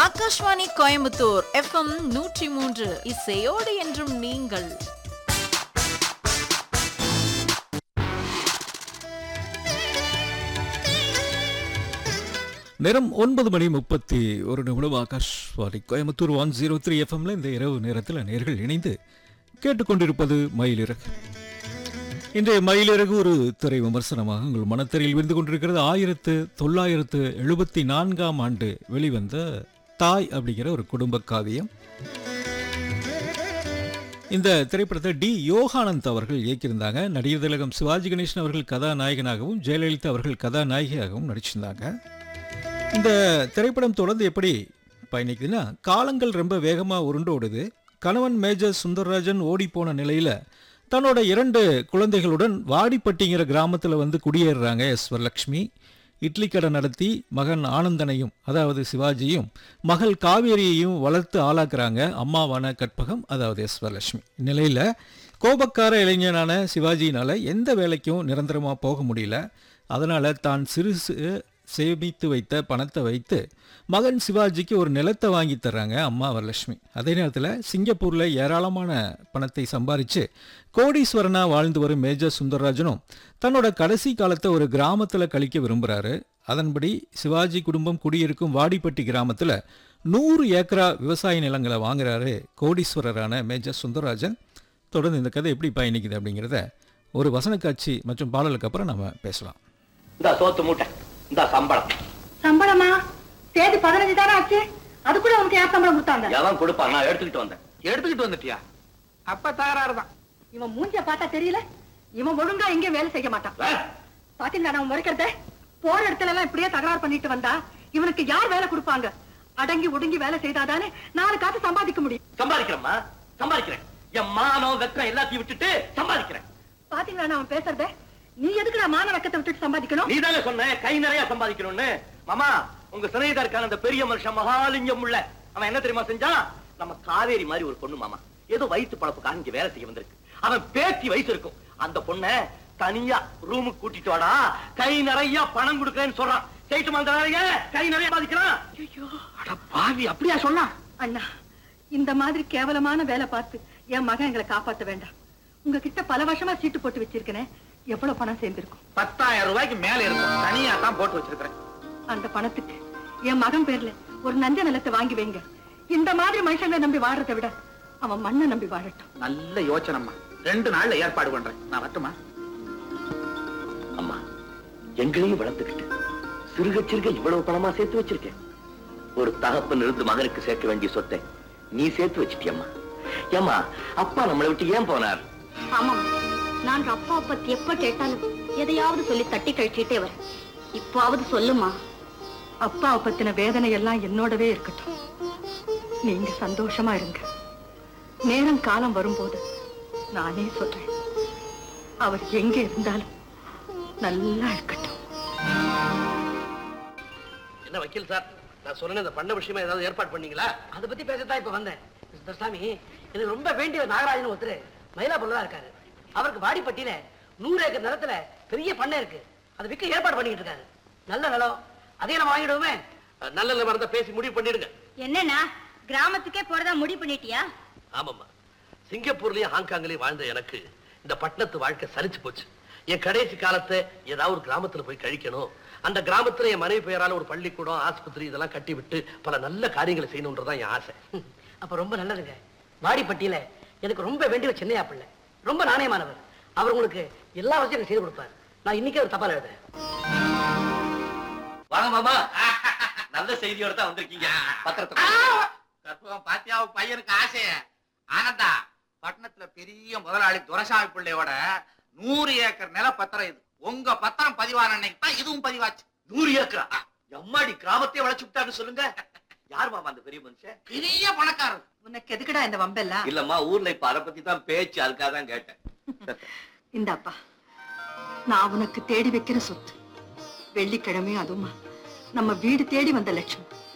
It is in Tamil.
ஆகாஷ்வாணி கோயம்புத்தூர் எஃப்எம் நூற்றி மூன்று இசையோடு என்றும் நீங்கள் நேரம் ஒன்பது மணி முப்பத்தி ஒரு நிமிடம் Akashvani Coimbatore one zero three எஃப்எம்ல இந்த இரவு நேரத்தில் நேர்கள் இணைந்து கேட்டுக்கொண்டிருப்பது மயிலிறகு இன்றைய மயிலிறகு ஒரு திரை விமர்சனமாக உங்கள் மனத்திரையில் விருந்து கொண்டிருக்கிறது ஆயிரத்து தொள்ளாயிரத்து எழுபத்தி நான்காம் ஆண்டு வெளிவந்த தாய் அப்படிங்கிற ஒரு குடும்ப காவியம் இந்த திரைப்படத்தை டி யோகானந்த் அவர்கள் இயக்கியிருந்தாங்க நடிகர் திலகம் சிவாஜி கணேசன் அவர்கள் கதாநாயகனாகவும் ஜெயலலிதா அவர்கள் கதாநாயகியாகவும் நடிச்சிருந்தாங்க இந்த திரைப்படம் தொடர்ந்து எப்படி பயணிக்குதுன்னா காலங்கள் ரொம்ப வேகமாக உருண்டோடுது கணவன் மேஜர் சுந்தரராஜன் ஓடிப்போன நிலையில் தன்னோட இரண்டு குழந்தைகளுடன் வாடிப்பட்டிங்கிற கிராமத்தில் வந்து குடியேறுறாங்க எஸ் வரலட்சுமி இட்லி கடை நடத்தி மகன் ஆனந்தனையும் அதாவது சிவாஜியும் மகள் காவேரியையும் வளர்த்து ஆளாக்குறாங்க அம்மாவான கற்பகம் அதாவது எஸ் வரலட்சுமி இந்நிலையில் கோபக்கார இளைஞனான சிவாஜியினால் எந்த வேலைக்கும் நிரந்தரமாக போக முடியல அதனால் தான் சிறு சிறு சேமித்து வைத்த பணத்தை வைத்து மகன் சிவாஜிக்கு ஒரு நிலத்தை வாங்கி தர்றாங்க அம்மா வரலட்சுமி அதே நேரத்தில் சிங்கப்பூரில் ஏராளமான பணத்தை சம்பாரித்து கோடீஸ்வரனா வாழ்ந்து வரும் மேஜர் சுந்தரராஜனும் தன்னோட கடைசி காலத்தை ஒரு கிராமத்தில் கழிக்க விரும்புகிறாரு அதன்படி சிவாஜி குடும்பம் குடியிருக்கும் வாடிப்பட்டி கிராமத்தில் நூறு ஏக்கரா விவசாய நிலங்களை வாங்குறாரு கோடீஸ்வரரான மேஜர் சுந்தரராஜன் தொடர்ந்து இந்த கதை எப்படி பயணிக்குது அப்படிங்கிறத ஒரு வசன காட்சி மற்றும் பாடலுக்கு அப்புறம் நம்ம பேசலாம் இந்த சோத்து மூட்டை இந்த சம்பளம் சம்பளமா தேதி பதினஞ்சு தானே ஆச்சு அதுக்குள்ள உனக்கு யார் சம்பளம் கொடுத்தாங்க எவன் கொடுப்பான் நான் எடுத்துக்கிட்டு வந்தேன் எடுத்துக்கிட்டு வந்துட்டியா அப்ப தகராறு தான் இவன் மூஞ்சிய பார்த்தா தெரியல இவன் ஒழுங்கா எங்கேயும் வேலை செய்ய மாட்டான் ஆ? பாத்தீங்களா நான் முறைக்கிறத போற இடத்துல எல்லாம் இப்படியே தகராறு பண்ணிட்டு வந்தா இவனுக்கு யார் வேலை கொடுப்பாங்க அடங்கி ஒடுங்கி வேலை செய்தாதானே நாலு காசு சம்பாதிக்க முடியும் சம்பாதிக்கிறேம்மா சம்பாதிக்கிறேன் என் மானம் வெக்கம் எல்லாத்தையும் விட்டுட்டு சம்பாதிக்கிறேன் பாத்தீங்களா நான் அவன் பேசுறத நீ எதுக்கு நான் மான வெக்கத்தை விட்டுட்டு சம்பாதிக்கணும் நீ தானே சொன்ன கை நிறைய சம்பாதிக்கணும்னு மாமா உங்க சிநேகிதா இருக்கான அந்த பெரிய மனுஷன் மகாலிங்கம் உள்ள அவன் என்ன தெரியுமா செஞ்சான் நம்ம காவேரி மாதிரி ஒரு பொண்ணு மாமா ஏதோ வயிற்று பழப்புக்காக இங்க வேலை செய்ய வந்திருக்கு அவன் பேத்தி வயசு இருக்கும் அந்த பொண்ண தனியா ரூமுக்கு கூட்டிட்டு வாடா கை நிறைய பணம் கொடுக்கறேன்னு சொல்றான் செய்யிட்டு வந்தாங்க கை நிறைய பாதிக்கிறான் அட பாவி அப்படியா சொன்னா அண்ணா இந்த மாதிரி கேவலமான வேலை பார்த்து என் மகன் எங்களை காப்பாத்த வேண்டாம் உங்ககிட்ட பல வருஷமா சீட்டு போட்டு வச்சிருக்கேனே எவ்வளவு பணம் சேர்ந்திருக்கும் பத்தாயிரம் ரூபாய்க்கு மேல இருக்கும் தனியா தான் போட்டு வச்சிருக்கிறேன் அந்த பணத்துக்கு என் மகன் பேர்ல ஒரு நஞ்ச நிலத்தை வாங்கி வைங்க இந்த மாதிரி மனுஷங்களை நம்பி வாழறதை விட அவன் மண்ணை நம்பி வாழட்டும் நல்ல யோசனைம்மா ரெண்டு நாள்ல ஏற்பாடு பண்றேன் நான் வரட்டுமா அம்மா எங்களையும் வளர்த்துக்கிட்டு சிறுக சிறுக இவ்வளவு பணமா சேர்த்து வச்சிருக்கேன் ஒரு தகப்பன் இருந்து மகனுக்கு சேர்க்க வேண்டிய சொத்தை நீ சேர்த்து வச்சிட்டியம்மா ஏம்மா அப்பா நம்மளை விட்டு ஏன் போனார் ஆமாம் நான் அப்பா பத்தி எப்ப கேட்டாலும் எதையாவது சொல்லி தட்டி கழிச்சிட்டே வர இப்பாவது சொல்லுமா அப்பாவை பத்தின வேதனை எல்லாம் என்னோடவே இருக்கட்டும் நீங்க சந்தோஷமா இருங்க நேரம் காலம் வரும்போது நானே சொல்றேன் அவர் எங்க இருந்தாலும் நல்லா இருக்கட்டும் என்ன வக்கீல் சார் நான் சொன்ன இந்த பண்ண விஷயமா ஏதாவது ஏற்பாடு பண்ணீங்களா அதை பத்தி பேசத்தான் இப்ப வந்தேன் மிஸ்டர் சாமி எனக்கு ரொம்ப வேண்டிய நாகராஜன் ஒருத்தர் மயிலாப்பூர்ல தான் இருக்காரு அவருக்கு வாடிப்பட்டியில நூறு ஏக்கர் நிலத்துல பெரிய பண்ணை இருக்கு அதை விற்க ஏற்பாடு பண்ணிட்டு இருக்காரு நல்ல நிலம் அதையும் நம்ம வாங்கிடுவோமே அஹ், நல்ல நிலமா இருந்தா பேசி முடிவு பண்ணிடுங்க என்னன்னா கிராமத்துக்கே போறதா முடிவு பண்ணிட்டியா ஆமாம்மா சிங்கப்பூர்லயும் ஹாங்காங்லயும் வாழ்ந்த எனக்கு இந்த பட்டணத்து வாழ்க்கை சலிச்சு போச்சு என் கடைசி காலத்தை ஏதாவது ஒரு கிராமத்துல போய் கழிக்கணும் அந்த கிராமத்துல என் மனைவி பெயரால ஒரு பள்ளிக்கூடம் ஆஸ்பத்திரி இதெல்லாம் கட்டி விட்டு பல நல்ல காரியங்களை செய்யணுன்றதான் என் ஆசை ஹம், அப்ப ரொம்ப நல்லதுங்க வாடிப்பட்டியில எனக்கு ரொம்ப வேண்டிய சின்னையா பிள்ளை ரொம்ப நாணயமானவர் அவர் உங்களுக்கு எல்லா வசதியும் செய்து கொடுப்பார் நான் இன்னைக்கே ஒரு தபால் எழுதுறேன் வாங்க மாமா நல்ல செய்தியோட தான் வந்திருக்கீங்க பத்திரத்தை கற்பகம் பாத்தியா உன் பையனுக்கு ஆசைய ஆனந்தா பட்டணத்துல பெரிய முதலாளி துரசாமி பிள்ளையோட நூறு ஏக்கர் நில பத்திரம் இது உங்க பத்திரம் பதிவான அன்னைக்கு தான் இதுவும் பதிவாச்சு நூறு ஏக்கரா எம்மாடி கிராமத்தையே வளைச்சு விட்டான்னு சொல்லுங்க யார் மாமா அந்த பெரிய மனுஷன் பெரிய பணக்காரர் உனக்கு எதுக்குடா இந்த வம்பெல்லாம் இல்லம்மா ஊர்ல இப்ப அதை பத்தி தான் பேச்சு அதுக்காக தான் கேட்டேன் இந்தாப்பா நான் உனக்கு தேடி வைக்கிற சொத்து வெள்ளிக்கிழமையும் அதுவுமா நம்ம வீடு தேடி வந்த லட்சுமி